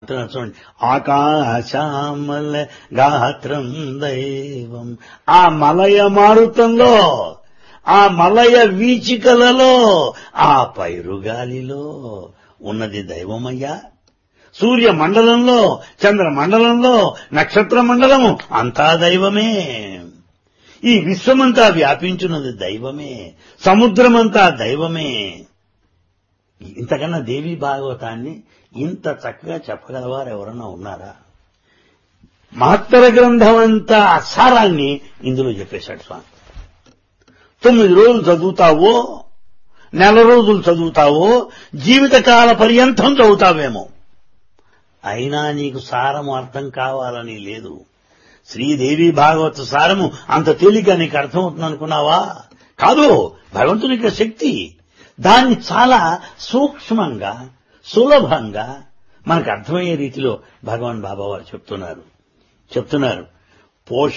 చూడండి ఆకాశామల గాత్రం దైవం ఆ మలయ మారుతంలో ఆ మలయ వీచికలలో ఆ పైరుగాలిలో ఉన్నది దైవమయ్యా సూర్య మండలంలో చంద్ర మండలంలో నక్షత్ర మండలము అంతా దైవమే ఈ విశ్వమంతా వ్యాపించున్నది దైవమే సముద్రమంతా దైవమే ఇంతకన్నా దేవి భాగవతాన్ని ఇంత చక్కగా చెప్పగలవారు ఎవరన్నా ఉన్నారా మహత్తర గ్రంథం అంతా సారాన్ని ఇందులో చెప్పేశాడు స్వామి తొమ్మిది రోజులు చదువుతావో నెల రోజులు చదువుతావో జీవితకాల పర్యంతం చదువుతావేమో అయినా నీకు సారము అర్థం కావాలని లేదు శ్రీదేవి భాగవత సారము అంత తేలిక నీకు అర్థమవుతుంది అనుకున్నావా కాదు భగవంతుని యొక్క శక్తి దాన్ని చాలా సూక్ష్మంగా సులభంగా మనకు అర్థమయ్యే రీతిలో భగవాన్ బాబా వారు చెప్తున్నారు చెప్తున్నారు పోష